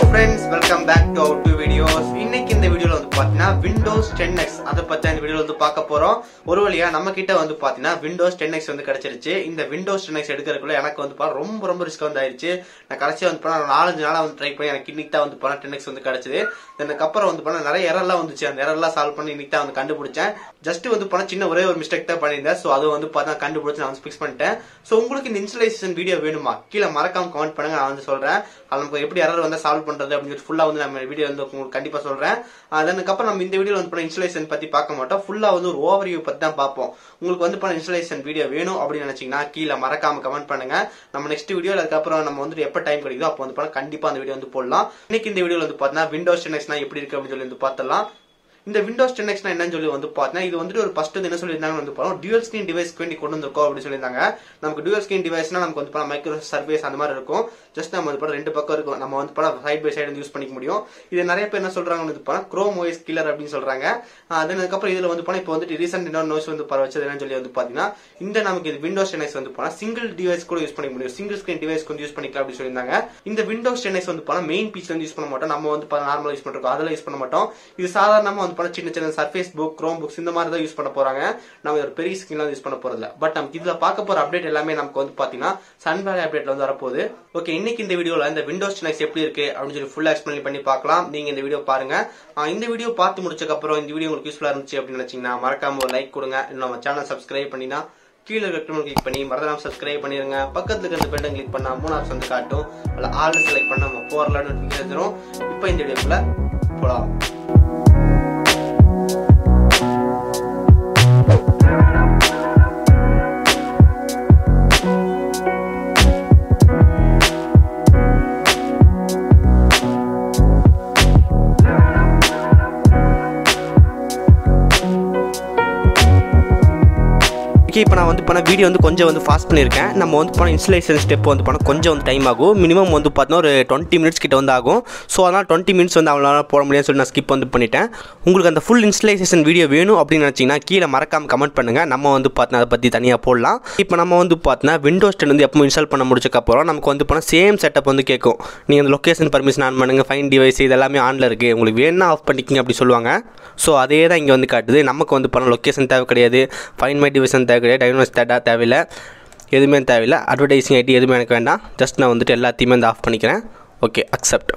friends welcome back to our two videos இன்னைக்கு இந்த வீடியோல வந்து பாத்தீங்கன்னா விண்டோஸ் டென் எக்ஸ் அதை பத்தி இந்த வீடியோல வந்து பார்க்க போறோம் ஒரு வழியா நம்ம கிட்ட வந்து பாத்தீங்கன்னா விண்டோஸ் டென் எக்ஸ் வந்து கிடைச்சிருச்சு இந்த விண்டோஸ் டென் எக்ஸ் எடுக்கிறதுக்குள்ள எனக்கு வந்து பாத்தா ரொம்ப ரொம்ப ரிஸ்க் வந்து ஆயிருச்சு நான் கடைசியா வந்து பண்ண நாலஞ்சு நாளா வந்து ட்ரை பண்ணி எனக்கு இன்னைக்கு தான் வந்து பண்ண டென் எக்ஸ் வந்து கிடைச்சது அதுக்கப்புறம் வந்து பண்ண நிறைய எரர்லாம் வந்துச்சு அந்த எரர்லாம் சால்வ் பண்ணி இன்னைக்கு தான் வந்து கண்டுபிடிச்சேன் ஜஸ்ட் வந்து பண்ண சின்ன ஒரே ஒரு மிஸ்டேக் தான் பண்ணியிருந்தேன் ஸோ அது வந்து பார்த்தா கண்டுபிடிச்சு நான் வந்து ஃபிக்ஸ் பண்ணிட்டேன் ஸோ உங்களுக்கு இந்த இன்ஸ்டலேஷன் வீடியோ வேணுமா கீழே மறக்காம கமெண்ட் பண்ணுங்க நான் வந்து சொல்றேன் அது நமக்கு எப்படி எரர் வந்து சால்வ் பண்றது அப்படின்னு ஃபுல்லா வந்து நம்ம வீடியோ வந்து உங்களுக்கு கண்டிப்பா சொல்றேன் அதுக்கப்புறம் நம்ம இந்த வீடியோல வந்து பண்ண இன்ஸ்டலேஷன் பத்தி பார்க்க மாட்டோம் ஃபுல்லா வந்து ஒரு ஓவர் வியூ பத்தி தான் பார்ப்போம் உங்களுக்கு வந்து பண்ண இன்ஸ்டலேஷன் வீடியோ வேணும் அப்படின்னு நினைச்சீங்கன்னா கீழே மறக்காம கமெண்ட் பண்ணுங்க நம்ம நெக்ஸ்ட் வீடியோ அதுக்கப்புறம் நம்ம வந்து எப்போ டைம் கிடைக்குதோ அப்போ வந்து பண்ண கண்டிப்பா அந்த வீடியோ வந்து போடலாம் இன்னைக்கு இந்த வீடியோல வந்து பார்த்தீங்கன்னா விண்டோஸ் டென் எப்படி இருக்கு அப்படின்னு சொல்லி வந்து பார்த்தலாம் இந்த விண்டோஸ் டென் எக்ஸ்னா என்னன்னு சொல்லி வந்து பார்த்தீங்கன்னா இது வந்துட்டு ஒரு ஃபர்ஸ்ட் என்ன சொல்லியிருந்தாங்கன்னு வந்து பார்த்தோம் டியூல் ஸ்கிரீன் டிவைஸ் வேண்டி கொண்டு வந்திருக்கோம் அப்படின்னு சொல்லியிருந்தாங்க நமக்கு டியூல் ஸ்கிரீன் டிவைஸ்னா நமக்கு வந்து பார்த்தா மைக்ரோ சர்வீஸ் அந்த மாதிரி இருக்கும் ஜஸ்ட் நம்ம வந்து பார்த்தா ரெண்டு பக்கம் இருக்கும் நம்ம வந்து பார்த்தா சைட் பை சைடு யூஸ் பண்ணிக்க முடியும் இது நிறைய பேர் என்ன சொல்றாங்கன்னு வந்து பார்த்தா குரோம் ஓஎஸ் கில்லர் அப்படின்னு சொல்றாங்க தென் அதுக்கப்புறம் இதுல வந்து போனா இப்போ வந்துட்டு ரீசெண்ட் இன்னொரு நோய்ஸ் வந்து பரவ வச்சது என்னன்னு சொல்லி வந்து பார்த்தீங்கன்னா இந்த நமக்கு இது விண்டோஸ் டென் எக்ஸ் வந்து போனா சிங்கிள் டிவைஸ் கூட யூஸ் பண்ணிக்க முடியும் சிங்கிள் ஸ்கிரீன் டிவைஸ் வந்து யூஸ் பண்ணிக்கலாம் அப்படின்னு சொல்லியிருந்தாங்க இந்த விண்டோஸ் டென் எக்ஸ் வந்து போனா மெயின் பீச் வந்து யூஸ் பண்ண மாட்டோம் நம்ம வந்து நார்மலா யூஸ் பண்றோம் அதெல்லாம் யூஸ் பண்ண மாட்டோம் இது சாதாரணமா வந்து போனா சின்ன சின்ன சர்ஃபேஸ் புக் க்ரோம் புக்ஸ் இந்த மாதிரி தான் யூஸ் பண்ண போறாங்க நம்ம ஒரு பெரிய ஸ்கிரீன்லாம் யூஸ் பண்ண போறதில்ல பட் நமக்கு இதுல பார்க்க போற அப்டேட் எல்லாமே நமக்கு வந்து பாத்தீங்கன்னா சன்வேலி அப்டேட்ல வந்து வரப்போகுது ஓகே இன்னைக்கு இந்த வீடியோல இந்த விண்டோஸ் டென் எப்படி இருக்கு அப்படின்னு சொல்லி ஃபுல்லா எக்ஸ்பிளைன் பண்ணி பார்க்கலாம் நீங்க இந்த வீடியோ பாருங்க ஆஹ் இந்த வீடியோ பார்த்து முடிச்சதுக்கு அப்புறம் இந்த வீடியோ உங்களுக்கு யூஸ்ஃபுல்லா இருந்துச்சு அப்படின்னு நினைச்சீங்கன்னா மறக்காம ஒரு லைக் கொடுங்க இன்னும் நம்ம சேனல் சப்ஸ்கிரைப் பண்ணினா கீழே ரெக்டமல் கிளிக் பண்ணி மறந்துடாம சப்ஸ்கிரைப் பண்ணிருங்க பக்கத்துல இருக்க பெட்டன் கிளிக் பண்ணா மூணு ஆப்ஷன் வந்து காட்டும் அதில் ஆல் செலக்ட் பண்ணா நம்ம போறலாம் நோட்டிஃபிகேஷன் தரும் இப்போ இந்த வீடியோக்குள்ள போலாம் ஓகே இப்போ நான் வந்து பண்ண வீடியோ வந்து கொஞ்சம் வந்து ஃபாஸ்ட் பண்ணியிருக்கேன் நம்ம வந்து பண்ண இன்ஸ்டலேஷன் ஸ்டெப் வந்து பண்ண கொஞ்சம் வந்து டைம் ஆகும் மினிமம் வந்து பார்த்தீங்கன்னா ஒரு டுவெண்ட்டி மினிட்ஸ் கிட்ட வந்து ஆகும் ஸோ அதனால் டுவெண்ட்டி மினிட்ஸ் வந்து அவ்வளோ போட முடியாதுன்னு சொல்லி நான் ஸ்கிப் வந்து பண்ணிட்டேன் உங்களுக்கு அந்த ஃபுல் இன்ஸ்டலேஷன் வீடியோ வேணும் அப்படின்னு நினச்சிங்கன்னா கீழே மறக்காம கமெண்ட் பண்ணுங்கள் நம்ம வந்து பார்த்தீங்கன்னா அதை பற்றி தனியாக போடலாம் இப்போ நம்ம வந்து பார்த்தீங்கன்னா விண்டோஸ் டென் வந்து எப்போ இன்ஸ்டால் பண்ண முடிச்சக்கப்புறம் நமக்கு வந்து பண்ண சேம் செட்டப் வந்து கேட்கும் நீங்கள் அந்த லொக்கேஷன் பர்மிஷன் ஆன் பண்ணுங்கள் ஃபைன் டிவைஸ் இது எல்லாமே ஆனில் இருக்குது உங்களுக்கு வேணா ஆஃப் பண்ணிக்கிங்க அப்படி சொல்லுவாங்க ஸோ அதே தான் இங்கே வந்து காட்டுது நமக்கு வந்து பண்ண லொக்கேஷன் தேவை கிடையாது ஃபைன் மை டிவைஸ் தேவை கிடையாது டைனோஸ் டேட்டா தேவையில்லை எதுவுமே தேவையில்லை அட்வர்டைஸிங் ஐடி எதுவுமே எனக்கு வேண்டாம் ஜஸ்ட் நான் வந்துட்டு எல்லாத்தையுமே வந்து ஆஃப் பண்ணிக்கிறேன் ஓகே அக்செப்ட்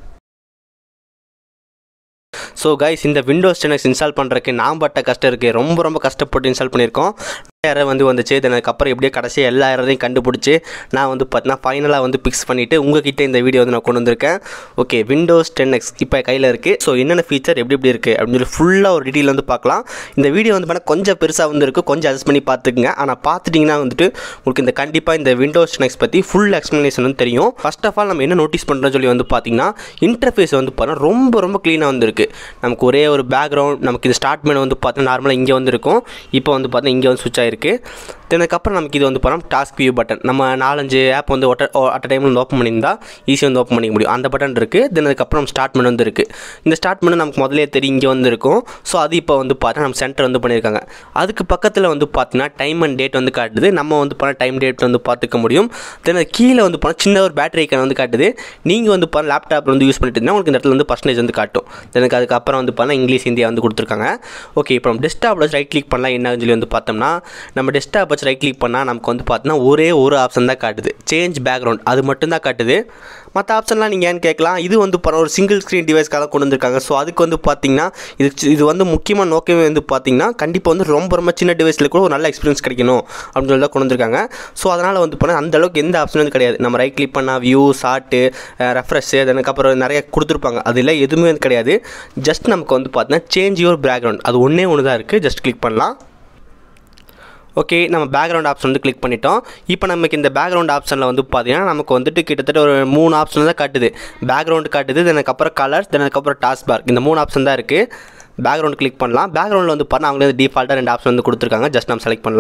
ஸோ கைஸ் இந்த விண்டோஸ் டென் இன்ஸ்டால் பண்ணுறதுக்கு நான் பட்ட கஷ்டம் இருக்குது ரொம்ப ரொம்ப கஷ்டப்பட்டு இன்ஸ்டால் பண்ணியிருக்கோம் எரர் வந்து வந்துச்சு அதுக்கப்புறம் எப்படியோ கடைசி எல்லா எரரையும் கண்டுபிடிச்சி நான் வந்து பார்த்தீங்கன்னா ஃபைனலாக வந்து பிக்ஸ் பண்ணிவிட்டு உங்ககிட்ட இந்த வீடியோ வந்து நான் கொண்டு வந்திருக்கேன் ஓகே விண்டோஸ் டென் எக்ஸ் இப்போ கையில் இருக்குது ஸோ என்னென்ன ஃபீச்சர் எப்படி எப்படி இருக்குது அப்படின்னு சொல்லி ஃபுல்லாக ஒரு டீட்டெயில் வந்து பார்க்கலாம் இந்த வீடியோ வந்து பார்த்தா கொஞ்சம் பெருசாக வந்து இருக்குது கொஞ்சம் அட்ஜஸ்ட் பண்ணி பார்த்துக்குங்க ஆனால் பார்த்துட்டிங்கன்னா வந்துட்டு உங்களுக்கு இந்த கண்டிப்பாக இந்த விண்டோஸ் டென் எக்ஸ் பற்றி ஃபுல் எக்ஸ்ப்ளனேஷன் வந்து தெரியும் ஃபர்ஸ்ட் ஆஃப் ஆல் நம்ம என்ன நோட்டீஸ் பண்ணுறோம்னு சொல்லி வந்து பார்த்தீங்கன்னா இன்டர்ஃபேஸ் வந்து பார்த்தீங்கன்னா ரொம்ப ரொம்ப க்ளீனாக வந்துருக்கு நமக்கு ஒரே ஒரு பேக்ரவுண்ட் நமக்கு இந்த ஸ்டார்ட் மெனு வந்து பார்த்தீங்கன்னா நார்மலாக இங்கே வந்து இருக்கும் இப்போ வந்து பார்த்தீங்கன்னா இங்கே வந்து சுவிச் ஆயிருக்கு அதுக்கப்புறம் நமக்கு இது வந்து பார்த்தோம் டாஸ்க் வியூ பட்டன் நம்ம நாலஞ்சு ஆப் வந்து ஒட்ட அட் டைமில் வந்து ஓப்பன் பண்ணியிருந்தா ஈஸியாக வந்து ஓப்பன் பண்ணிக்க முடியும் அந்த பட்டன் இருக்குது தென் அதுக்கப்புறம் ஸ்டார்ட் மெனு வந்து இருக்குது இந்த ஸ்டார்ட் மெனு நமக்கு முதலே தெரியும் இங்கே வந்து இருக்கும் ஸோ அது இப்போ வந்து பார்த்தா நம்ம சென்டர் வந்து பண்ணியிருக்காங்க அதுக்கு பக்கத்தில் வந்து பார்த்தீங்கன்னா டைம் அண்ட் டேட் வந்து காட்டுது நம்ம வந்து பண்ண டைம் டேட் வந்து பார்த்துக்க முடியும் தென் கீழே வந்து போனால் சின்ன ஒரு பேட்டரி ஐக்கன் வந்து காட்டுது நீங்கள் வந்து பண்ண லேப்டாப் வந்து யூஸ் பண்ணிட்டு இருந்தால் உங்களுக்கு இந்த இடத்துல வந்து பர்சன்டேஜ் வந்து காட்டும் எனக்கு அதுக்கப்புறம் வந்து பண்ணால் இங்கிலீஷ் ஹிந்தியா வந்து கொடுத்துருக்காங்க ஓகே இப்போ நம்ம டெஸ்க்டாப்பில் ரைட் கிளிக் பண்ணலாம் என்ன சொல்லி வந்து பார்த்தோம்னா நம்ம டெஸ்க்டாப் வச்சு ரைட் கிளிக் பண்ணால் நமக்கு வந்து பார்த்தோன்னா ஒரே ஒரு ஆப்ஷன் தான் காட்டுது சேஞ்ச் பேக்ரவுண்ட் அது மட்டும் தான் காட்டுது மற்ற ஆப்ஷன்லாம் நீங்கள் ஏன்னு கேட்கலாம் இது வந்து பண்ண ஒரு சிங்கிள் ஸ்க்ரீன் டிவைஸ்க்காக கொண்டு வந்திருக்காங்க ஸோ அதுக்கு வந்து பார்த்தீங்கன்னா இது இது வந்து முக்கியமாக நோக்கமே வந்து பார்த்தீங்கன்னா கண்டிப்பாக வந்து ரொம்ப ரொம்ப சின்ன டிவைஸில் கூட ஒரு நல்ல எக்ஸ்பீரியன்ஸ் கிடைக்கணும் அப்படின்னு சொல்லி தான் கொண்டு வந்திருக்காங்க ஸோ அதனால் வந்து பண்ணால் அந்த அளவுக்கு எந்த ஆப்ஷன் வந்து கிடையாது நம்ம ரைட் கிளிக் பண்ணால் வியூ ஷார்ட்டு ரெஃப்ரெஷ்ஷு அதுக்கப்புறம் நிறைய கொடுத்துருப்பாங்க அதில் எதுவுமே வந்து கிடையாது ஜஸ்ட் நமக்கு வந்து பார்த்தீங்கன்னா சேஞ்ச் யுவர் பேக்ரவுண்ட் அது ஒன்றே ஒன்று தான் இருக்குது ஜஸ்ட் கிளிக் பண்ணலாம் ஓகே நம்ம பேக்ரவுண்ட் ஆப்ஷன் வந்து கிளிக் பண்ணிட்டோம் இப்போ நமக்கு இந்த பேக்ரவுண்ட் ஆப்ஷனில் வந்து பார்த்தீங்கன்னா நமக்கு வந்துட்டு கிட்டத்தட்ட ஒரு மூணு ஆப்ஷன் தான் காட்டுது பேக்ரவுண்ட் காட்டுது அதுக்கப்புறம் கலர்ஸ் அதுக்கப்புறம் டாஸ்க் பார் இந்த மூணு ஆப்ஷன் தான் இருக்குது பேக்ரவுண்ட் கிளிக் பண்ணலாம் பேக்ரவுண்டில் வந்து பார்த்தா அவங்களே டிஃபால்ட்டாக ரெண்டு ஆப்ஷன் வந்து கொடுத்துருக்காங்க ஜஸ்ட் நம்ம செலக்ட் பண்ணலாம்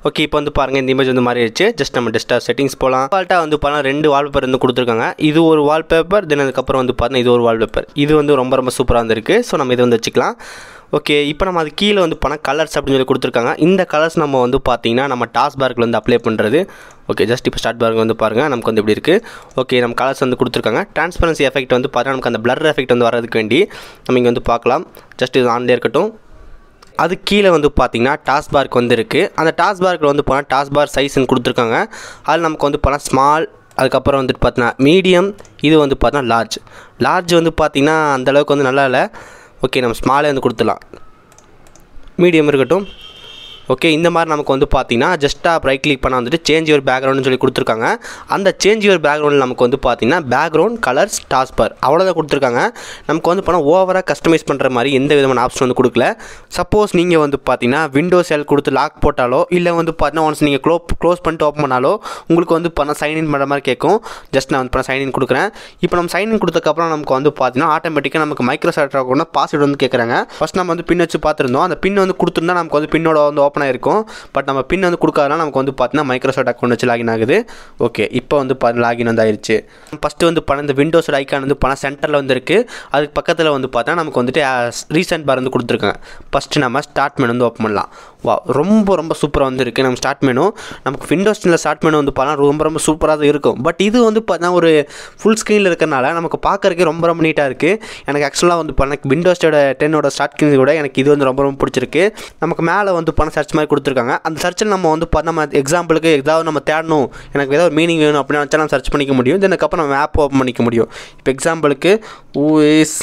ஓகே இப்போ வந்து பாருங்கள் இந்த இமேஜ் வந்து மாறிடுச்சு ஜஸ்ட் நம்ம டெஸ்க்டாப் செட்டிங்ஸ் போகலாம் ஃபால்ட்டாக வந்து பாருங்கள் ரெண்டு வால்பேப்பர் வந்து கொடுத்துருக்காங்க இது ஒரு வால்பேப்பர் தென் அதுக்கப்புறம் வந்து பார்த்தீங்கன்னா இது ஒரு வால்பேப்பர் இது வந்து ரொம்ப ரொம்ப சூப்பராக இருந்திருக்கு ஸோ நம்ம இதை வந்து வச்சுக்கலாம் ஓகே இப்போ நம்ம அது கீழே வந்து பண்ண கலர்ஸ் அப்படின்னு சொல்லி கொடுத்துருக்காங்க இந்த கலர்ஸ் நம்ம வந்து பார்த்தீங்கன்னா நம்ம டாஸ் பார்க்கில் வந்து அப்ளை பண்ணுறது ஓகே ஜஸ்ட் இப்போ ஸ்டார்ட் பார்க் வந்து பாருங்கள் நமக்கு வந்து இப்படி இருக்குது ஓகே நம்ம கலர்ஸ் வந்து கொடுத்துருக்காங்க ட்ரான்ஸ்பரன்சி எஃபெக்ட் வந்து பார்த்தீங்கன்னா நமக்கு அந்த பிளர் எஃபெக்ட் வந்து வரதுக்கு வேண்டி நம்ம இங்கே வந்து பார்க்கலாம் ஜஸ்ட் இது ஆன்லேயே இருக்கட்டும் அது கீழே வந்து பார்த்தீங்கன்னா டாஸ் பார்க் வந்து இருக்குது அந்த டாஸ் பார்க்கில் வந்து போனால் டாஸ் பார் சைஸ்ன்னு கொடுத்துருக்காங்க அதில் நமக்கு வந்து போனால் ஸ்மால் அதுக்கப்புறம் வந்துட்டு பார்த்தீங்கன்னா மீடியம் இது வந்து பார்த்தீங்கன்னா லார்ஜ் லார்ஜ் வந்து பார்த்தீங்கன்னா அந்தளவுக்கு வந்து நல்லா இல்லை ஓகே நம்ம ஸ்மாலே வந்து கொடுத்துடலாம் மீடியம் இருக்கட்டும் ஓகே இந்த மாதிரி நமக்கு வந்து பார்த்தீங்கன்னா ஜஸ்ட்டாக ரைட் கிளிக் பண்ணால் வந்துட்டு சேஞ்ச் யுவர் பேக்ரவுண்ட்னு சொல்லி கொடுத்துருக்காங்க அந்த சேஞ்ச் யுவர் பேக்ரவுண்ட் நமக்கு வந்து பார்த்தீங்கன்னா பேக்ரவுண்ட் கலர்ஸ் டாஸ்பர் அவ்வளோதான் கொடுத்துருக்காங்க நமக்கு வந்து போனால் ஓவராக கஸ்டமைஸ் பண்ணுற மாதிரி எந்த விதமான ஆப்ஷன் வந்து கொடுக்கல சப்போஸ் நீங்கள் வந்து பார்த்தீங்கன்னா விண்டோஸ் எல் கொடுத்து லாக் போட்டாலோ இல்லை வந்து பார்த்தீங்கன்னா ஒன்ஸ் நீங்கள் க்ளோ க்ளோஸ் பண்ணிட்டு ஓப்பன் பண்ணாலோ உங்களுக்கு வந்து பண்ண சைன்இன் பண்ணுற மாதிரி கேட்கும் ஜஸ்ட் நான் வந்து பண்ண சைன்இன் கொடுக்குறேன் இப்போ நம்ம சைன்இன் கொடுத்ததுக்கப்புறம் நமக்கு வந்து பார்த்தீங்கன்னா ஆட்டோமேட்டிக்காக நமக்கு மைக்ரோசாஃப்ட் அக்கௌண்ட் பாஸ்வேர்டு வந்து கேட்குறாங்க ஃபஸ்ட் நம்ம வந்து பின் வச்சு பார்த்துருந்தோம் அந்த பின் வந்து கொடுத்துருந்தா நமக்கு வந்து பின்னோட வந்து ஓப்பன் ஆயிருக்கும் பட் நம்ம பின் வந்து கொடுக்காதனால நமக்கு வந்து பார்த்தீங்கன்னா மைக்ரோசாஃப்ட் அக்கௌண்ட் வச்சு லாகின் ஆகுது ஓகே இப்போ வந்து லாகின் வந்து ஆயிருச்சு ஃபஸ்ட்டு வந்து பணம் இந்த விண்டோஸோட ஐக்கான் வந்து பணம் சென்டரில் வந்து இருக்குது அதுக்கு பக்கத்தில் வந்து பார்த்தா நமக்கு வந்துட்டு ரீசெண்ட் பார் வந்து கொடுத்துருக்காங்க ஃபஸ்ட்டு நம்ம ஸ்டார்ட் மெனு வந்து ஓப்பன் பண்ணலாம் வா ரொம்ப ரொம்ப சூப்பராக வந்து இருக்குது நம்ம ஸ்டார்ட் மெனு நமக்கு விண்டோஸில் ஸ்டார்ட் மெனு வந்து பார்த்தா ரொம்ப ரொம்ப சூப்பராக தான் இருக்கும் பட் இது வந்து பார்த்தா ஒரு ஃபுல் ஸ்க்ரீனில் இருக்கிறனால நமக்கு பார்க்கறதுக்கு ரொம்ப ரொம்ப நீட்டாக இருக்குது எனக்கு ஆக்சுவலாக வந்து பண்ண விண்டோஸோட டென்னோட ஸ்டார்ட் ஸ்க்ரீன் கூட எனக்கு இது வந்து ரொம்ப ரொம்ப பிடிச்சிருக்கு நமக்கு மேலே வந்து பணம் சர்ச் மாதிரி கொடுத்துருக்காங்க அந்த சர்ச்சில் நம்ம வந்து பார்த்தா நம்ம எக்ஸாம்பிளுக்கு ஏதாவது நம்ம தேடணும் எனக்கு ஏதாவது ஒரு மீனிங் வேணும் அப்படின்னு நினச்சா நம்ம சர்ச் பண்ணிக்க முடியும் தென் அதுக்கப்புறம் நம்ம ஆப் ஓப்பன் பண்ணிக்க முடியும் இப்போ எக்ஸாம்பிளுக்கு ஊ இஸ்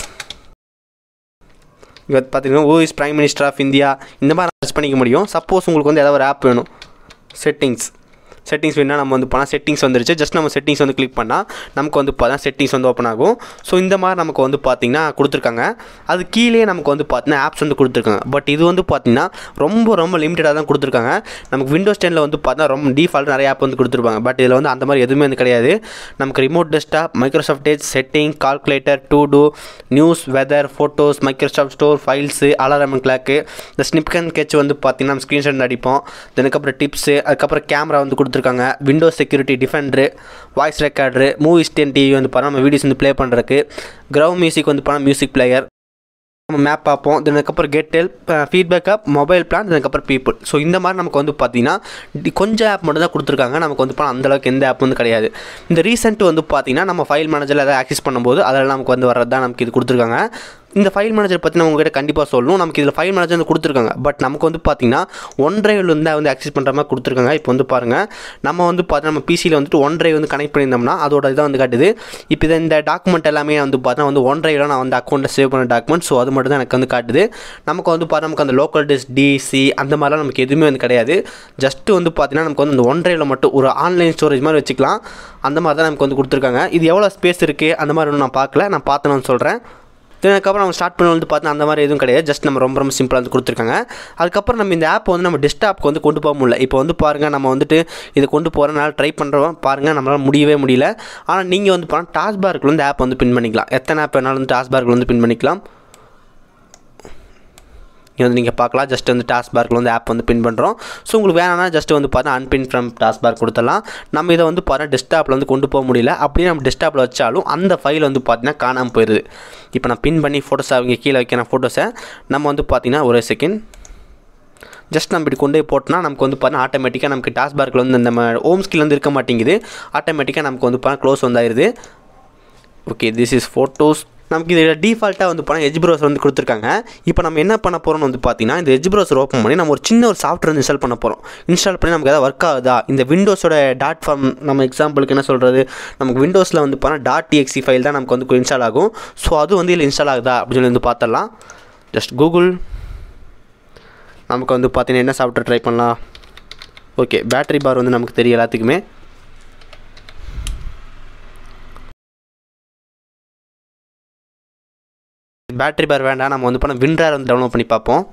இப்போ பார்த்தீங்கன்னா who is prime minister of India இந்த மாதிரி சர்ச் பண்ணிக்க முடியும் சப்போஸ் உங்களுக்கு வந்து ஏதாவது ஒரு ஆப் வேணும் செட்டிங்ஸ் செட்டிங்ஸ் வேணால் நம்ம வந்து பண்ணால் செட்டிங்ஸ் வந்துருச்சு ஜஸ்ட் நம்ம செட்டிங்ஸ் வந்து கிளிக் பண்ணால் நமக்கு வந்து பார்த்தா செட்டிங்ஸ் வந்து ஓப்பன் ஆகும் ஸோ இந்த மாதிரி நமக்கு வந்து பார்த்திங்கன்னா கொடுத்துருக்காங்க அது கீழே நமக்கு வந்து பார்த்தீங்கன்னா ஆப்ஸ் வந்து கொடுத்துருக்காங்க பட் இது வந்து பார்த்திங்கன்னா ரொம்ப ரொம்ப லிமிட்டடாக தான் கொடுத்துருக்காங்க நமக்கு விண்டோஸ் டெனில் வந்து பார்த்தா ரொம்ப டிஃபால்ட் நிறைய ஆப் வந்து கொடுத்துருப்பாங்க பட் இதில் வந்து அந்த மாதிரி எதுவுமே வந்து கிடையாது நமக்கு remote desktop Microsoft edge setting calculator to do news weather photos Microsoft store files alarm clock இந்த ஸ்னிப்கன் கெச் வந்து பார்த்திங்கன்னா நம்ம ஸ்க்ரீன்ஷாட் அடிப்போம் அதுக்கப்புறம் டிப்ஸு அதுக்கப்புறம் கேமரா வந்து கொடுத்துருக்காங்க Windows security defender voice recorder movie ஸ்டென் டிவி வந்து பார்த்தா நம்ம வீடியோஸ் வந்து ப்ளே பண்ணுறதுக்கு கிரவுண்ட் மியூசிக் வந்து பார்த்தா மியூசிக் பிளேயர் நம்ம மேப் பார்ப்போம் தென் அதுக்கப்புறம் get help feedback hub mobile plan அதுக்கப்புறம் பீப்புள் ஸோ இந்த மாதிரி நமக்கு வந்து பார்த்தீங்கன்னா டி- கொஞ்சம் ஆப் மட்டும் தான் கொடுத்துருக்காங்க நமக்கு வந்து பார்த்தா அந்தளவுக்கு எந்த ஆப் வந்து கிடையாது இந்த ரீசெண்ட் வந்து பார்த்தீங்கன்னா நம்ம ஃபைல் மேனேஜரில் எதாவது ஆக்சஸ் பண்ணும்போது அதெல்லாம் நமக்கு வந்து வர்றது தான் நமக்கு இது கொடுத்துருக்காங்க இந்த ஃபைல் மேனேஜர் பற்றி நான் உங்ககிட்ட கண்டிப்பாக சொல்லணும் நமக்கு இதில் ஃபைல் மேனேஜர் வந்து கொடுத்துருக்காங்க பட் நமக்கு வந்து பார்த்தீங்கன்னா ஒன் டிரைவ்லேருந்து வந்து ஆக்சஸ் பண்ணுற மாதிரி கொடுத்துருக்காங்க இப்போ வந்து பாருங்கள் நம்ம வந்து பார்த்தீங்கன்னா நம்ம பிசியில் வந்துட்டு ஒன் டிரைவ் வந்து கனெக்ட் பண்ணியிருந்தோம்னா அதோட இதை வந்து காட்டுது இப்போ இதை இந்த டாக்குமெண்ட் எல்லாமே வந்து பார்த்தா வந்து ஒன் டிரைவில் நான் வந்து அக்கௌண்ட்டில் சேவ் பண்ண டாக்குமெண்ட் ஸோ அது மட்டும் தான் எனக்கு வந்து காட்டுது நமக்கு வந்து பார்த்தா நமக்கு அந்த லோக்கல் டிஸ் டிசி அந்த மாதிரிலாம் நமக்கு எதுவுமே வந்து கிடையாது ஜஸ்ட்டு வந்து பார்த்தீங்கன்னா நமக்கு வந்து இந்த ஒன் டிரைவில் மட்டும் ஒரு ஆன்லைன் ஸ்டோரேஜ் மாதிரி வச்சுக்கலாம் அந்த மாதிரி தான் நமக்கு வந்து கொடுத்துருக்காங்க இது எவ்வளோ ஸ்பேஸ் இருக்குது அந்த மாதிரி ஒன்றும் நான் பார்க்கல நான் பார்த்தேன்னு சொல்கிறேன் தென் அதுக்கப்புறம் நம்ம ஸ்டார்ட் பண்ண வந்து பார்த்தா அந்த மாதிரி எதுவும் கிடையாது ஜஸ்ட் நம்ம ரொம்ப ரொம்ப சிம்பிளாக வந்து கொடுத்துருக்காங்க அதுக்கப்புறம் நம்ம இந்த ஆப் வந்து நம்ம டெஸ்க்டாப்க்கு வந்து கொண்டு போக முடியல இப்போ வந்து பாருங்கள் நம்ம வந்துட்டு இதை கொண்டு போகிறனால ட்ரை பண்ணுறோம் பாருங்கள் நம்மளால் முடியவே முடியல ஆனால் நீங்கள் வந்து பாருங்கள் டாஸ்பார்க்கில் வந்து ஆப் வந்து பின் பண்ணிக்கலாம் எத்தனை ஆப் வேணாலும் வந்து டாஸ்பார்க்கில் வந்து பின் பண்ணிக்கலாம் இங்கே வந்து நீங்கள் பார்க்கலாம் ஜஸ்ட் வந்து டாஸ்க் பார்க்கில் வந்து ஆப் வந்து பின் பண்ணுறோம் ஸோ உங்களுக்கு வேணாம்னா ஜஸ்ட் வந்து பார்த்தா அன்பின் ஃப்ரம் டாஸ்க் பார் கொடுத்துடலாம் நம்ம இதை வந்து பார்த்தா டெஸ்க்டாப்பில் வந்து கொண்டு போக முடியல அப்படியே நம்ம டெஸ்க்டாப்பில் வச்சாலும் அந்த ஃபைல் வந்து பார்த்தீங்கன்னா காணாமல் போயிடுது இப்போ நான் பின் பண்ணி ஃபோட்டோஸ் அவங்க கீழே வைக்கிறேன் ஃபோட்டோஸை நம்ம வந்து பார்த்தீங்கன்னா ஒரு செகண்ட் ஜஸ்ட் நம்ம இப்படி கொண்டு போய் போட்டோம்னா நமக்கு வந்து பார்த்தா ஆட்டோமேட்டிக்காக நமக்கு டாஸ்க் பார்க்கில் வந்து நம்ம ஹோம் ஸ்கில் வந்து இருக்க மாட்டேங்குது ஆட்டோமேட்டிக்காக நமக்கு வந்து பார்த்தா க்ளோஸ் வந்தாயிருது ஓகே திஸ் இஸ் ஃபோட்டோஸ் நமக்கு இதில் டிஃபால்ட்டாக வந்து பண்ணால் எஜ் ப்ரௌசர் வந்து கொடுத்துருக்காங்க இப்போ நம்ம என்ன பண்ண போகிறோம்னு வந்து பார்த்தீங்கன்னா இந்த எஜ் ப்ரௌசர் ஓப்பன் பண்ணி நம்ம ஒரு சின்ன ஒரு சாஃப்ட்வேர் வந்து இன்ஸ்டால் பண்ண போகிறோம் இன்ஸ்டால் பண்ணி நமக்கு எதாவது ஒர்க் ஆகுதா இந்த விண்டோஸோட டாட் ஃபார்ம் நம்ம எக்ஸாம்பிளுக்கு என்ன சொல்கிறது நமக்கு விண்டோஸில் வந்து பண்ணால் டாட் டிஎக்சி ஃபைல் தான் நமக்கு வந்து இன்ஸ்டால் ஆகும் ஸோ அது வந்து இதில் இன்ஸ்டால் ஆகுதா அப்படின்னு சொல்லி வந்து பார்த்துடலாம் ஜஸ்ட் கூகுள் நமக்கு வந்து பார்த்தீங்கன்னா என்ன சாஃப்ட்வேர் ட்ரை பண்ணலாம் ஓகே பேட்டரி பார் வந்து நமக்கு தெரியும் எல்லாத்துக்குமே பேட்டரி பார் வேண்டாம் நம்ம வந்து பண்ண விண்ட்ரார் வந்து டவுன்லோட் பண்ணி பார்ப்போம்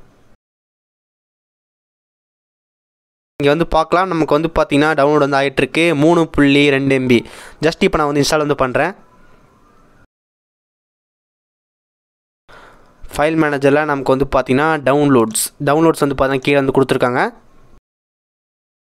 இங்கே வந்து பார்க்கலாம் நமக்கு வந்து பார்த்தீங்கன்னா டவுன்லோட் வந்து ஆகிட்டுருக்கு மூணு புள்ளி ரெண்டு எம்பி ஜஸ்ட் இப்போ நான் வந்து இன்ஸ்டால் வந்து பண்ணுறேன் ஃபைல் மேனேஜரில் நமக்கு வந்து பார்த்தீங்கன்னா டவுன்லோட்ஸ் டவுன்லோட்ஸ் வந்து பார்த்தீங்கன்னா கீழே வந்து கொடுத்துருக்காங்க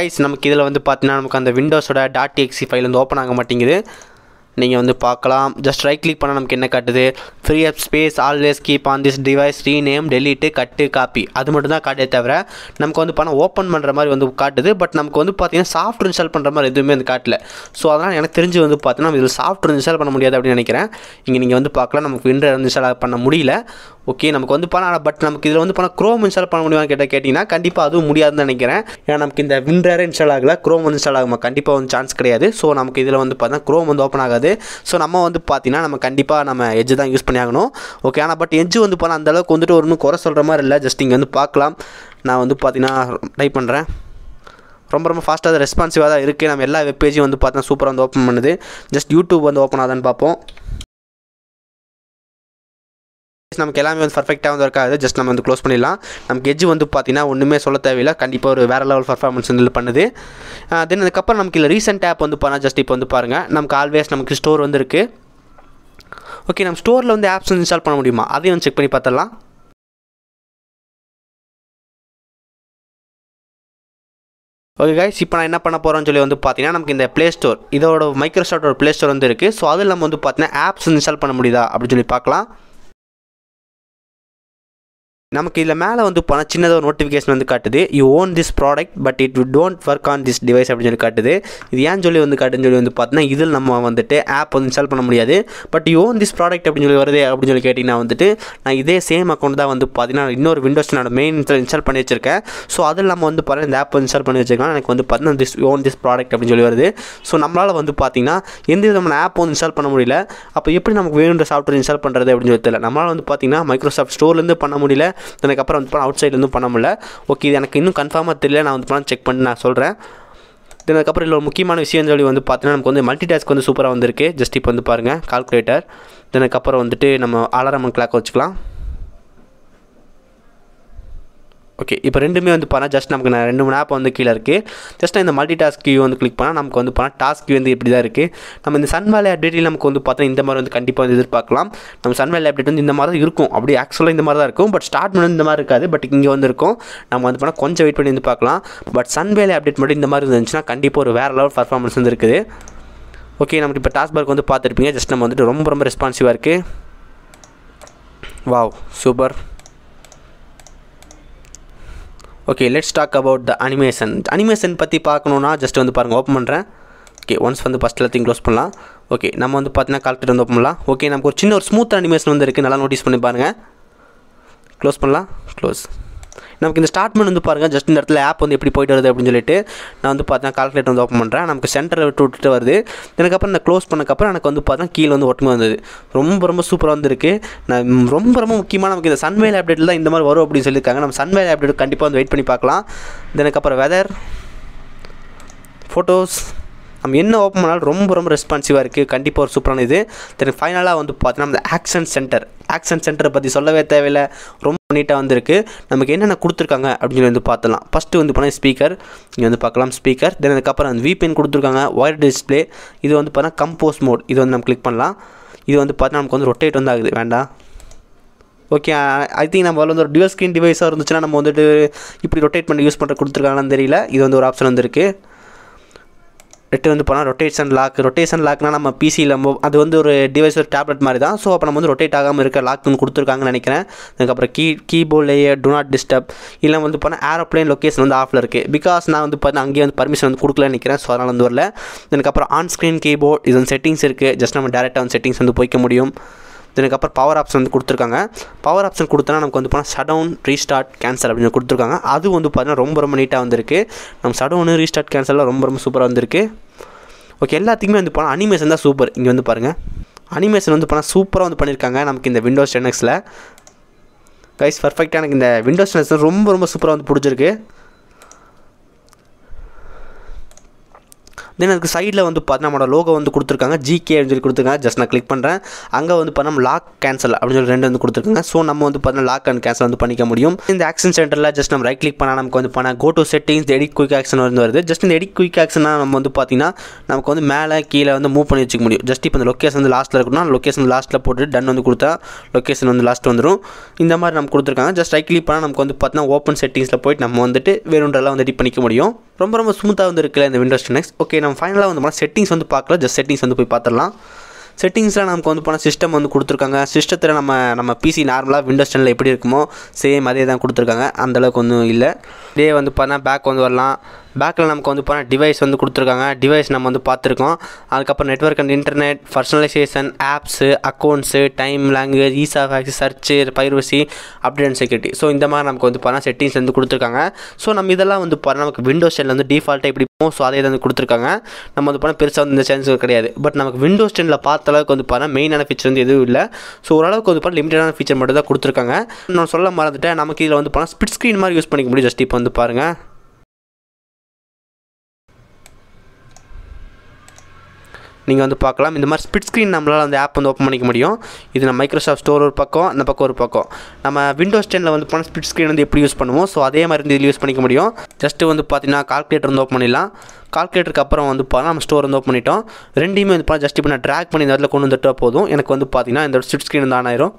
கைஸ் நமக்கு இதில் வந்து பார்த்தீங்கன்னா நமக்கு அந்த விண்டோஸோட டாட் எக்ஸி ஃபைல் வந்து ஓப்பன் ஆக மாட்டேங்குது நீங்கள் வந்து பார்க்கலாம் ஜஸ்ட் ரைட் கிளிக் பண்ணால் நமக்கு என்ன காட்டுது free up space always keep on this device rename delete cut copy அது மட்டும் தான் காட்டே தவிர நமக்கு வந்து பணம் ஓப்பன் பண்ணுற மாதிரி வந்து காட்டுது பட் நமக்கு வந்து பார்த்தீங்கன்னா சாஃப்ட்வேர் இன்ஸ்டால் பண்ணுற மாதிரி எதுவுமே வந்து காட்டல ஸோ அதனால் எனக்கு தெரிஞ்சு வந்து பார்த்தீங்கன்னா நம்ம இதில் சாஃப்ட்வேர் இன்ஸ்டால் பண்ண முடியாது அப்படின்னு நினைக்கிறேன் இங்கே நீங்கள் வந்து பார்க்கலாம் நமக்கு விண்டர் வந்து இன்ஸ்டால் பண்ண முடியல ஓகே நமக்கு வந்து பணம் பட் நமக்கு இதில் வந்து பணம் க்ரோம் இன்ஸ்டால் பண்ண முடியுமான்னு கேட்ட கேட்டிங்கன்னா கண்டிப்பாக அதுவும் முடியாதுன்னு நினைக்கிறேன் ஏன்னா நமக்கு இந்த விண்டரே இன்ஸ்டால் ஆகல க்ரோம் வந்து இன்ஸ்டால் ஆகுமா கண்டிப்பாக வந்து சான்ஸ் கிடையாது ஸோ நமக்கு இதில் வந்து பார்த்தீங்கன்னா க்ரோம் வந்து ஓப்பன் ஆகாது ஸோ நம்ம வந்து பார்த்தீங்கன்னா நம்ம கண்டிப்பாக நம்ம எஜ் தான் யூஸ் பண்ணி ஆகணும் ஓகே ஆனால் பட் எஜ் வந்து பண்ண அந்த அளவுக்கு வந்துட்டு ஒன்றும் குறை சொல்கிற மாதிரி இல்லை ஜஸ்ட் இங்கே வந்து பார்க்கலாம் நான் வந்து பார்த்தீங்கன்னா டைப் பண்ணுறேன் ரொம்ப ரொம்ப ஃபாஸ்ட்டாக ரெஸ்பான்சிவாக தான் இருக்குது நம்ம எல்லா வெப் பேஜையும் வந்து பார்த்தா சூப்பராக வந்து ஓப்பன் பண்ணுது ஜஸ்ட் யூடியூப் வந்து ஓப்பன் ஆகுதான்னு பார்ப்போம் நமக்கு எல்லாமே வந்து பர்ஃபெக்டாக வந்து இருக்காது ஜஸ்ட் நம்ம வந்து க்ளோஸ் பண்ணிடலாம் நமக்கு எஜ் வந்து பார்த்தீங்கன்னா ஒன்றுமே சொல்ல தேவையில்லை கண்டிப்பாக ஒரு வேறு லெவல் பர்ஃபார்மன்ஸ் வந்து பண்ணுது தென் அதுக்கப்புறம் நமக்கு இல்லை ரீசெண்ட் ஆப் வந்து பண்ணால் ஜஸ்ட் இப்போ வந்து பாருங்கள் நமக்கு ஆல்வேஸ் நமக்கு ஸ்டோர் வந்து இருக்குது ஓகே நம்ம ஸ்டோரில் வந்து ஆப்ஸ் வந்து இன்ஸ்டால் பண்ண முடியுமா அதையும் வந்து செக் பண்ணி பார்த்துடலாம் ஓகே கைஸ் இப்போ நான் என்ன பண்ண போகிறேன்னு சொல்லி வந்து பார்த்தீங்கன்னா நமக்கு இந்த ப்ளே ஸ்டோர் இதோட மைக்ரோசாஃப்டோட ப்ளே ஸ்டோர் வந்து இருக்குது ஸோ அதில் நம்ம வந்து பார்த்தீங்கன்னா ஆப்ஸ் இன்ஸ்டால் பண்ண முடியுதா அப்படின்னு சொல்லி பார்க்கலாம் நமக்கு இதில் மேலே வந்து போனால் சின்னதாக ஒரு நோட்டிஃபிகேஷன் வந்து காட்டுது you own this product but it don't work on this device அப்படின்னு சொல்லி காட்டுது இது ஏன் சொல்லி வந்து காட்டுன்னு சொல்லி வந்து பார்த்தீங்கன்னா இதில் நம்ம வந்துட்டு ஆப் வந்து இன்ஸ்டால் பண்ண முடியாது but you own this product அப்படின்னு சொல்லி வருது அப்படின்னு சொல்லி கேட்டிங்கன்னா வந்துட்டு நான் இதே சேம் அக்கௌண்ட் தான் வந்து பார்த்தீங்கன்னா இன்னொரு விண்டோஸ் என்னோட மெயின் இன்ஸ்டால் பண்ணி வச்சிருக்கேன் ஸோ அதில் நம்ம வந்து பார்த்தீங்கன்னா இந்த ஆப் இன்ஸ்டால் பண்ணி வச்சிருக்கேன் எனக்கு வந்து பார்த்தீங்கன்னா திஸ் ஓன் திஸ் ப்ராடக்ட் அப்படின்னு சொல்லி வருது ஸோ நம்மளால் வந்து பார்த்தீங்கன்னா எந்த விதமான ஆப் வந்து இன்ஸ்டால் பண்ண முடியல அப்போ எப்படி நமக்கு வேணுன்ற சாஃப்ட்வேர் இன்ஸ்டால் பண்ணுறது அப்படின்னு சொல்லி தெரியல நம்மளால் வந்து பார்த்தீங்கன்னா மைக்ரோசாஃப்ட் ஸ்டோர்லேருந்து பண்ண முடியல அதுக்கப்புறம் வந்து அவுட் சைட்லேருந்து பண்ண முடியல ஓகே இது எனக்கு இன்னும் கன்ஃபார்மாக தெரியல நான் வந்து பண்ண செக் பண்ணி நான் சொல்கிறேன் தென் அதுக்கப்புறம் இதில் ஒரு முக்கியமான விஷயம் சொல்லி வந்து பார்த்தீங்கன்னா நமக்கு வந்து மல்டி டாஸ்க் வந்து சூப்பராக வந்திருக்கு ஜஸ்ட் இப்போ வந்து பாருங்கள் கால்குலேட்டர் தென் அதுக்கப்புறம் வந்துட்டு நம்ம அலாரம் கிளாக் வச்சுக்கலாம் ஓகே இப்போ ரெண்டுமே வந்து பண்ணால் ஜஸ்ட் நமக்கு நான் ரெண்டு மூணு ஆப் வந்து கீழே இருக்குது ஜஸ்ட் இந்த மல்டி டாஸ்க் கியூ வந்து கிளிக் பண்ணால் நமக்கு வந்து பண்ணால் டாஸ்க் வந்து இப்படி தான் இருக்குது நம்ம இந்த சன்வேலை அப்டேட்டில் நமக்கு வந்து பார்த்தா இந்த மாதிரி வந்து கண்டிப்பாக வந்து எதிர்பார்க்கலாம் நம்ம சன்வேலை அப்டேட் வந்து இந்த மாதிரி தான் இருக்கும் அப்படி ஆக்சுவலாக இந்த மாதிரி தான் இருக்கும் பட் ஸ்டார்ட் பண்ணி இந்த மாதிரி இருக்காது பட் இங்கே வந்து இருக்கும் நம்ம வந்து பண்ணால் கொஞ்சம் வெயிட் பண்ணி வந்து பார்க்கலாம் பட் சன்வேலை அப்டேட் மட்டும் இந்த மாதிரி இருந்துச்சுன்னா கண்டிப்பாக ஒரு வேறு லெவல் பர்ஃபார்மன்ஸ் வந்து இருக்குது ஓகே நமக்கு இப்போ டாஸ்க் பார்க் வந்து பார்த்துருப்பீங்க ஜஸ்ட் நம்ம வந்துட்டு ரொம்ப ரொம்ப ரெஸ்பான்சிவாக இருக்குது wow super okay let's talk about the animation animation பற்றி பார்க்கணுன்னா ஜஸ்ட் வந்து பாருங்கள் ஓப்பன் பண்ணுறேன் ஓகே ஒன்ஸ் வந்து ஃபஸ்ட் எல்லாத்தையும் க்ளோஸ் பண்ணலாம் ஓகே நம்ம வந்து பார்த்தீங்கன்னா கால்குலேட் வந்து ஓப்பன் பண்ணலாம் ஓகே நமக்கு ஒரு சின்ன ஒரு ஸ்மூத் அனிமேஷன் வந்து இருக்குது நல்லா நோட்டீஸ் பண்ணி பாருங்கள் க்ளோஸ் பண்ணலாம் க்ளோஸ் நமக்கு இந்த ஸ்டார்ட் பண்ணி வந்து பாருங்கள் ஜஸ்ட் இந்த இடத்துல ஆப் வந்து எப்படி போயிட்டு வருது அப்படின்னு சொல்லிட்டு நான் வந்து பார்த்தீங்கன்னா கால்குலேட் வந்து ஓப்பன் பண்ணுறேன் நமக்கு சென்டரில் விட்டு விட்டுட்டு வருது எனக்கப்புறம் இந்த க்ளோஸ் பண்ணக்கப்புறம் எனக்கு வந்து பார்த்தா கீழே வந்து ஒட்டுமே வந்தது ரொம்ப ரொம்ப சூப்பராக வந்துருக்கு நான் ரொம்ப ரொம்ப முக்கியமாக நமக்கு இந்த சன்வேல் அப்டேட்டில் தான் இந்த மாதிரி வரும் அப்படின்னு சொல்லியிருக்காங்க நம்ம சன்வேல் அப்டேட் கண்டிப்பாக வந்து வெயிட் பண்ணி பார்க்கலாம் இதுக்கப்புறம் வெதர் ஃபோட்டோஸ் நம்ம என்ன ஓப்பன் பண்ணாலும் ரொம்ப ரொம்ப ரெஸ்பான்சிவாக இருக்குது கண்டிப்பாக ஒரு சூப்பரான இது தென் ஃபைனலாக வந்து பார்த்தீங்கன்னா இந்த ஆக்ஷன் சென்டர் ஆக்ஷன் சென்டரை பற்றி சொல்லவே தேவையில்லை ரொம்ப நீட்டாக வந்திருக்கு நமக்கு என்னென்ன கொடுத்துருக்காங்க அப்படின்னு சொல்லி வந்து பார்த்தலாம் ஃபஸ்ட்டு வந்து பார்த்தா ஸ்பீக்கர் இங்கே வந்து பார்க்கலாம் ஸ்பீக்கர் தென் அதுக்கப்புறம் அந்த விபிஎன் கொடுத்துருக்காங்க ஒயர் டிஸ்பிளே இது வந்து பார்த்தா கம்போஸ் மோட் இது வந்து நம்ம கிளிக் பண்ணலாம் இது வந்து பார்த்தா நமக்கு வந்து ரொட்டேட் வந்து ஆகுது வேண்டாம் ஓகே ஐ திங்க் நம்ம வந்து ஒரு டியூல் ஸ்க்ரீன் டிவைஸாக இருந்துச்சுன்னா நம்ம வந்துட்டு இப்படி ரொட்டேட் பண்ணி யூஸ் பண்ணுற கொடுத்துருக்காங்கன்னு தெரியல இது வந்து ஒரு ஆப்ஷன் வந்துருக்கு ரெட்டு வந்து போனால் ரொட்டேஷன் லாக் ரொட்டேஷன் லாக்னா நம்ம பிசியில் அது வந்து ஒரு டிவைஸ் ஒரு டேப்லெட் மாதிரி தான் ஸோ அப்போ நம்ம வந்து ரொட்டேட் ஆகாமல் இருக்க லாக்னு கொடுத்துருக்காங்கன்னு நினைக்கிறேன் அதுக்கப்புறம் key keyboard layer do not disturb இல்லை வந்து போனால் ஏரோப்ளேன் லொக்கேஷன் வந்து ஆஃபில் இருக்குது பிகாஸ் நான் வந்து பார்த்தா அங்கேயே வந்து பர்மிஷன் வந்து கொடுக்கலன்னு நினைக்கிறேன் ஸோ அதனால் வந்து வரல அதுக்கப்புறம் ஆன் ஸ்க்ரீன் கீபோர்ட் இது வந்து செட்டிங்ஸ் இருக்குது ஜஸ்ட் நம்ம டேரெக்டாக வந்து செட்டிங்ஸ் வந்து போய்க்க முடியும் இதுக்கப்புறம் பவர் ஆப்ஷன் வந்து கொடுத்துருக்காங்க பவர் ஆப்ஷன் கொடுத்தனா நமக்கு வந்து போனால் ஷடவுன் ரீஸ்டார்ட் கேன்சல் அப்படின்னு கொடுத்துருக்காங்க அது வந்து பார்த்தீங்கன்னா ரொம்ப ரொம்ப நீட்டாக வந்திருக்கு நம்ம ஷடவுன் ரீஸ்டார்ட் கேன்சல்லாம் ரொம்ப ரொம்ப சூப்பராக வந்திருக்கு ஓகே எல்லாத்துக்குமே வந்து போனால் அனிமேஷன் தான் சூப்பர் இங்கே வந்து பாருங்கள் அனிமேஷன் வந்து போனால் சூப்பராக வந்து பண்ணியிருக்காங்க நமக்கு இந்த விண்டோஸ் டென் எக்ஸில் கைஸ் பர்ஃபெக்டாக எனக்கு இந்த விண்டோஸ் டென் ரொம்ப ரொம்ப சூப்பராக வந்து பிடிச்சிருக்கு தென் அதுக்கு சைடில் வந்து பார்த்தீங்கன்னா நம்மளோட லோகோ வந்து கொடுத்துருக்காங்க ஜிகே அப்படின்னு சொல்லி கொடுத்துருக்காங்க ஜஸ்ட் நான் கிளிக் பண்ணுறேன் அங்கே வந்து பார்த்தா லாக் கேன்சல் அப்படின்னு சொல்லி ரெண்டு வந்து கொடுத்துருக்காங்க ஸோ நம்ம வந்து பார்த்தீங்கன்னா லாக் அண்ட் கேன்சல் வந்து பண்ணிக்க முடியும் இந்த ஆக்ஷன் சென்டரில் ஜஸ்ட் நம்ம ரைட் கிளிக் பண்ணால் நமக்கு வந்து பண்ண go to settings edit quick action வந்து வருது ஜஸ்ட் இந்த எடிட் குயிக் ஆக்ஷனா நம்ம வந்து பார்த்தீங்கன்னா நமக்கு வந்து மேலே கீழே வந்து மூவ் பண்ணி வச்சுக்க முடியும் ஜஸ்ட் இப்போ இந்த லொக்கேஷன் வந்து லாஸ்ட்டில் இருக்கணும் லொக்கேஷன் லாஸ்ட்டில் போட்டு டன் வந்து கொடுத்தா லொக்கேஷன் வந்து லாஸ்ட் வந்துடும் இந்த மாதிரி நம்ம கொடுத்துருக்காங்க ஜஸ்ட் ரைட் கிளிக் பண்ணால் நமக்கு வந்து பார்த்தீங்கன்னா ஓப்பன் செட்டிங்ஸில் போயிட்டு நம்ம வந்துட்டு வேணுன்றெல்லாம் வந்து எடிட் பண்ணிக்க முடியும் ரொம்ப ரொம்ப ஸ்மூத்தாக வந்து இருக்குல்ல இந்த விண்டோஸ் டென் ஓகே நம்ம ஃபைனலாக வந்து செட்டிங்ஸ் வந்து பார்க்கல ஜஸ்ட் செட்டிங்ஸ் வந்து போய் பார்த்துடலாம் செட்டிங்ஸில் நமக்கு வந்து போனால் சிஸ்டம் வந்து கொடுத்துருக்காங்க சிஸ்டத்தில் நம்ம நம்ம பிசி நார்மலாக விண்டோஸ் டெனில் எப்படி இருக்குமோ சேம் அதே தான் கொடுத்துருக்காங்க அந்தளவுக்கு ஒன்றும் இல்லை இதே வந்து பார்த்தா பேக் வந்து வரலாம் பேக்கில் நமக்கு வந்து பார்த்தா டிவைஸ் வந்து கொடுத்துருக்காங்க டிவைஸ் நம்ம வந்து பார்த்துருக்கோம் அதுக்கப்புறம் network and internet personalization apps accounts time language ease of access search privacy update and security so இந்த மாதிரி நமக்கு வந்து பார்த்தா செட்டிங்ஸ் வந்து கொடுத்துருக்காங்க ஸோ நம்ம இதெல்லாம் வந்து பார்த்தா நமக்கு விண்டோஸ் டெனில் வந்து டிஃபால்ட்டாக எப்படி ஸோ அதே தான் வந்து கொடுத்துருக்காங்க நம்ம வந்து பார்த்தா பெருசாக வந்து இந்த சேன்ஸ் கிடையாது பட் நமக்கு விண்டோஸ் டெனில் பார்த்த அளவுக்கு வந்து பார்த்தா மெயினான ஃபீச்சர் வந்து எதுவும் இல்லை ஸோ ஓரளவுக்கு வந்து பார்த்தா லிமிட்டடான ஃபீச்சர் மட்டும் தான் கொடுத்துருக்காங்க நான் சொல்ல மறந்துட்டேன் நமக்கு இதில் வந்து பார்த்தா ஸ்பிட் ஸ்க்ரீன் மாதிரி யூஸ் பண்ணிக்க முடியும் ஜஸ்ட் இப்போ வந்து பாருங்கள் நீங்கள் வந்து பார்க்கலாம் இந்த மாதிரி ஸ்பிட் ஸ்க்ரீன் நம்மளால் அந்த ஆப் வந்து ஓப்பன் பண்ணிக்க முடியும் இது நம்ம மைக்ரோசாஃப்ட் ஸ்டோர் ஒரு பக்கம் இந்த பக்கம் ஒரு பக்கம் நம்ம விண்டோஸ் டெனில் வந்து போனால் ஸ்பிட் ஸ்க்ரீன் வந்து எப்படி யூஸ் பண்ணுவோம் ஸோ அதே மாதிரி வந்து இதில் யூஸ் பண்ணிக்க முடியும் ஜஸ்ட்டு வந்து பார்த்தீங்கன்னா கால்குலேட்டர் வந்து ஓப்பன் பண்ணிடலாம் கால்குலேட்டருக்கு அப்புறம் வந்து பார்த்தா நம்ம ஸ்டோர் வந்து ஓப்பன் பண்ணிட்டோம் ரெண்டையுமே வந்து பார்த்தா ஜஸ்ட் இப்போ நான் ட்ராக் பண்ணி இந்த இடத்துல கொண்டு வந்துட்டா போதும் எனக்கு வந்து பார்த்தீங்கன்னா இந்த ஸ்பிட் ஸ்க்ரீன் வந்து ஆன் ஆயிரும்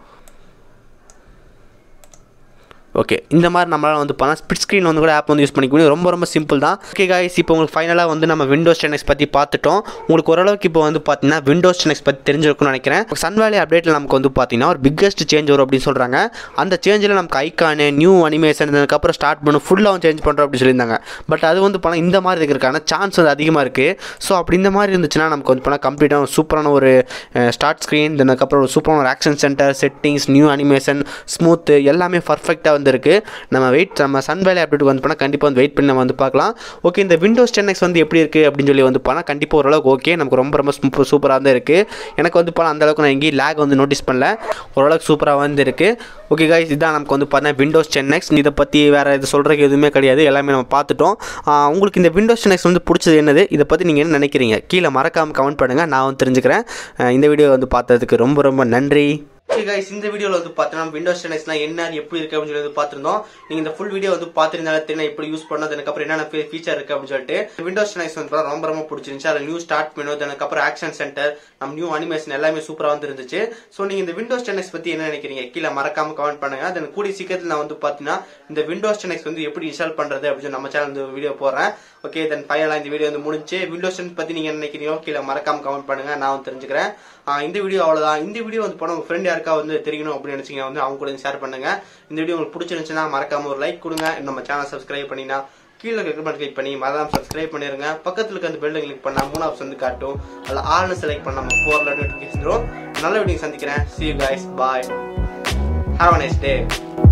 ஓகே இந்த மாதிரி நம்மளால் வந்து பண்ணால் ஸ்பிட் ஸ்க்ரீன் வந்து கூட ஆப் வந்து யூஸ் பண்ணிக்க முடியும் ரொம்ப ரொம்ப சிம்பிள் தான் ஓகே காய்ஸ் இப்போ உங்களுக்கு ஃபைனலாக வந்து நம்ம விண்டோஸ் டென் எக்ஸ் பற்றி பார்த்துட்டோம் உங்களுக்கு ஓரளவுக்கு இப்போ வந்து பார்த்தீங்கன்னா விண்டோஸ் டென் எக்ஸ் பற்றி தெரிஞ்சிருக்கும்னு நினைக்கிறேன் சன்வேலி அப்டேட்டில் நமக்கு வந்து பார்த்தீங்கன்னா ஒரு பிக்கஸ்ட் சேஞ்ச் வரும் அப்படின்னு சொல்கிறாங்க அந்த சேஞ்சில் நமக்கு ஐக்கானு நியூ அனிமேஷன் அதுக்கப்புறம் ஸ்டார்ட் பண்ணும் ஃபுல்லாகவும் சேஞ்ச் பண்ணுறோம் அப்படின்னு சொல்லியிருந்தாங்க பட் அது வந்து பண்ணால் இந்த மாதிரி இருக்கிறதுக்கான சான்ஸ் வந்து அதிகமாக இருக்குது ஸோ அப்படி இந்த மாதிரி இருந்துச்சுன்னா நமக்கு வந்து பண்ணால் கம்ப்ளீட்டாக ஒரு சூப்பரான ஒரு ஸ்டார்ட் ஸ்க்ரீன் தென் அதுக்கப்புறம் ஒரு சூப்பரான ஒரு action center settings new animation smooth எல்லாமே பர்ஃபெக்டாக வந்துருக்கு நம்ம வெயிட் நம்ம சன் வேலை அப்டேட் வந்து பண்ணால் கண்டிப்பாக வந்து வெயிட் பண்ணி நம்ம வந்து பார்க்கலாம் ஓகே இந்த விண்டோஸ் டென் எக்ஸ் வந்து எப்படி இருக்குது அப்படின்னு சொல்லி வந்து பண்ணால் கண்டிப்பாக ஓரளவுக்கு ஓகே நமக்கு ரொம்ப ரொம்ப சூப்பர் சூப்பராக தான் இருக்குது எனக்கு வந்து பண்ணால் அந்தளவுக்கு நான் எங்கேயும் லேக் வந்து நோட்டீஸ் பண்ணல ஓரளவுக்கு சூப்பராக வந்து இருக்குது ஓகே காய்ஸ் இதான் நமக்கு வந்து பார்த்தீங்கன்னா விண்டோஸ் டென் எக்ஸ் இதை பற்றி வேறு இது சொல்கிறதுக்கு எதுவுமே கிடையாது எல்லாமே நம்ம பார்த்துட்டோம் ஆஹ் உங்களுக்கு இந்த விண்டோஸ் டென் எக்ஸ் வந்து பிடிச்சது என்னது இதை பற்றி நீங்கள் என்ன நினைக்கிறீங்க கீழே மறக்காமல் கமெண்ட் பண்ணுங்கள் நான் வந்து தெரிஞ்சுக்கிறேன் ஆஹ் இந்த வீடியோ வந்து பார்த்ததுக்கு ரொம்ப ரொம்ப நன்றி ஓகே கைஸ் இந்த வீடியோல வந்து பார்த்தோம்னா விண்டோஸ் டென்எக்ஸ்லாம் என்ன எப்படி இருக்கு அப்படின்னு சொல்லி வந்து பார்த்திருந்தோம் நீங்க இந்த ஃபுல் வீடியோ வந்து பார்த்திருந்தாலும் தெரியும் எப்படி யூஸ் பண்ணது அதுக்கப்புறம் என்னென்ன ஃபீச்சர் இருக்கு அப்படின்னு சொல்லிட்டு விண்டோஸ் டென்எக்ஸ் வந்து பார்த்தா ரொம்ப ரொம்ப பிடிச்சிருந்துச்சு அதில் நியூ ஸ்டார்ட் மெனு அதுக்கப்புறம் ஆக்ஷன் சென்டர் நம்ம நியூ அனிமேஷன் எல்லாமே சூப்பரா வந்து இருந்துச்சு ஸோ நீங்க இந்த விண்டோஸ் டென்எக்ஸ் பத்தி என்ன நினைக்கிறீங்க கீழே மறக்காம கமெண்ட் பண்ணுங்க தென் கூடிய சீக்கிரத்தில் நான் வந்து பார்த்தீங்கன்னா இந்த விண்டோஸ் டென்எக்ஸ் வந்து எப்படி இன்ஸ்டால் பண்றது அப்படின்னு சொல்லி நம்ம சேனல் இந்த வீடியோ போடுறேன் ஓகே தென் ஃபைனலாக இந்த வீடியோ வந்து முடிஞ்சு விண்டோஸ் டென் பத்தி நீங்க என்ன நினைக்கிறீங்களோ கீழே மறக்காம கமெண்ட் பண்ணுங்க நான் வந்து தெரிஞ்சுக்கிறேன் ஆஹ் இந்த வீடியோ அவ்வளவுதான் இந்த வீடியோ வந்து போன உங்க ஃப்ரெண்ட் யாருக்கா வந்து தெரியணும் அப்படின்னு நினைச்சீங்க வந்து அவங்க கூட ஷேர் பண்ணுங்க இந்த வீடியோ உங்களுக்கு பிடிச்சிருந்துச்சுன்னா மறக்காம ஒரு லைக் கொடுங்க நம்ம சேனல் சப்ஸ்கிரைப் பண்ணினா கீழே கிளிக் கிளிக் பண்ணி மறக்காம சப்ஸ்கிரைப் பண்ணிருங்க பக்கத்துல இருக்க அந்த பெல்ல கிளிக் பண்ணா மூணு ஆப்ஷன் வந்து காட்டும் அதில் ஆள்னு செலக்ட் பண்ண நம்ம போர்ல நோட்டிஃபிகேஷன் வரும் நல்ல வீடியோ சந்திக்கிறேன் see you guys bye have a nice day